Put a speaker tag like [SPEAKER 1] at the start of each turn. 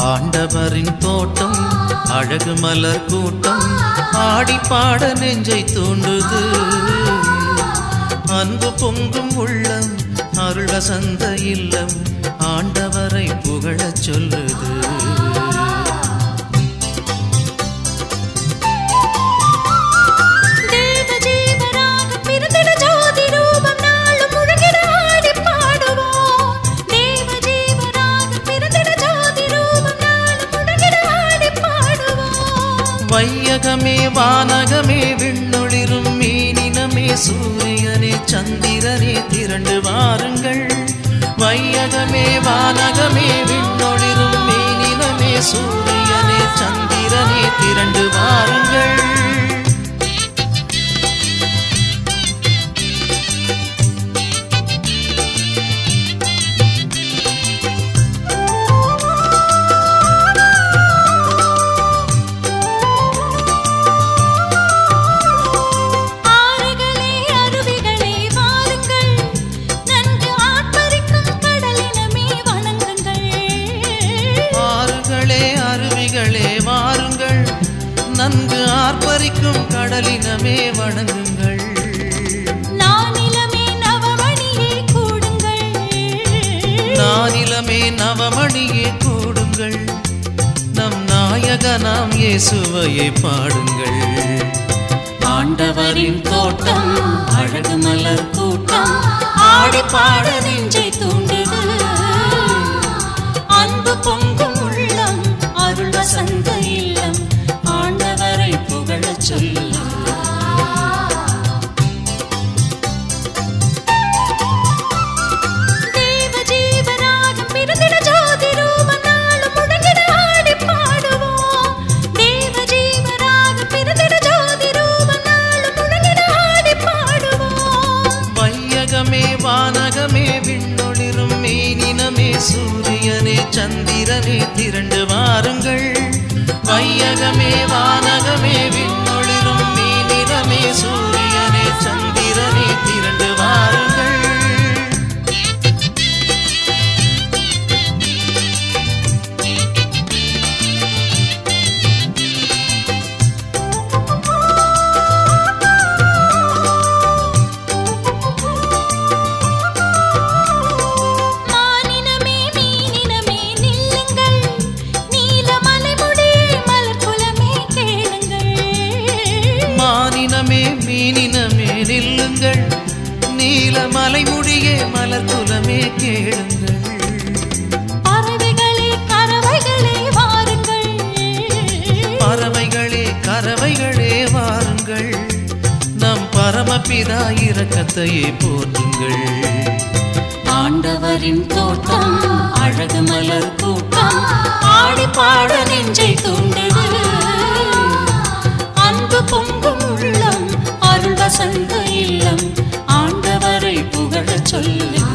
[SPEAKER 1] ஆண்டவரின் தோட்டம் அழகு மலர் கூட்டம் ஆடி பாட நெஞ்சை தூண்டுது அன்பு பொங்கும் உள்ளம் அருள் வசந்த இல்லம் ஆண்டவரை புகழச் சொல்லுது
[SPEAKER 2] தேவ ஜீவனாக பிறந்திட ஜோதி ரூபம் நாளும் முழங்கிட ஆடி பாடுவோம் தேவ ஜீவனாக பிறந்திட ஜோதி ரூபம் நாளும் முழங்கிட ஆடி பாடுவோம்
[SPEAKER 1] வையகமே வானகமே விண்ணொளிரும் மீனினமே சூரியனே சந்திரனே திரண்டு வாருங்கள் வையகமே வானகமே விண்ணொளிரும் மீனினமே சூரியனே சந்திரனே திரண்டு வாருங்கள்
[SPEAKER 2] ஆறுகளே அருவிகளே வாருங்கள் நன்கு ஆர்ப்பரிக்கும் கடலினமே வணங்குங்கள்
[SPEAKER 1] ஆறுகளே அருவிகளே வாருங்கள் நன்கு ஆர்ப்பரிக்கும் கடலினமே வணங்குங்கள்
[SPEAKER 2] நானிலமே நவமணியே கூடுங்கள்
[SPEAKER 1] நானிலமே நவமணியே கூடுங்கள் நம் நாயக நாம் இயேசுவையே பாடுங்கள் ஆண்டவரின் தோட்டம் அழகு மலர் கூட்டம்
[SPEAKER 2] ஆடி பாட நெஞ்சை தூண்டுது அன்பு பொங்கும் உள்ளம் அருள் வசந்த இல்லம்
[SPEAKER 1] ஆண்டவரை புகழச் சொல்லு
[SPEAKER 2] தேவ ஜீவனாக பிறந்திட ஜோதி ரூபம் நாளும் முழங்கிட ஆடி பாடுவோம் தேவ ஜீவனாக பிறந்திட ஜோதி ரூபம் நாளும் முழங்கிட ஆடி பாடுவோம்
[SPEAKER 1] வையகமே வானகமே விண்ணொளிரும் மீனினமே சூரியனே சந்திரனே திரண்டு வாருங்கள் வையகமே வானகமே விண்ணொளிரும் மீனினமே சூரியனே சந்திரனே திரண்டு வாருங்கள்
[SPEAKER 2] மானினமே மீனினமே நில்லுங்கள் நீலமலை முடியே மலர் குலமே கேளுங்கள்
[SPEAKER 1] மானினமே மீனினமே நில்லுங்கள் நீலமலை முடியே மலர் குலமே கேளுங்கள்
[SPEAKER 2] பறவைகளே கறவைகளே வாருங்கள்
[SPEAKER 1] பறவைகளே கறவைகளே வாருங்கள் நம் பரமபிதா இரக்கத்தையே போற்றுங்கள் ஆண்டவரின் தோட்டம் அழகு மலர் கூட்டம்
[SPEAKER 2] ஆடி பாட நெஞ்சை தூண்டுது அன்பு பொங்கும் உள்ளம் அருள் வசந்த இல்லம்
[SPEAKER 1] ஆண்டவரை புகழச் சொல்லு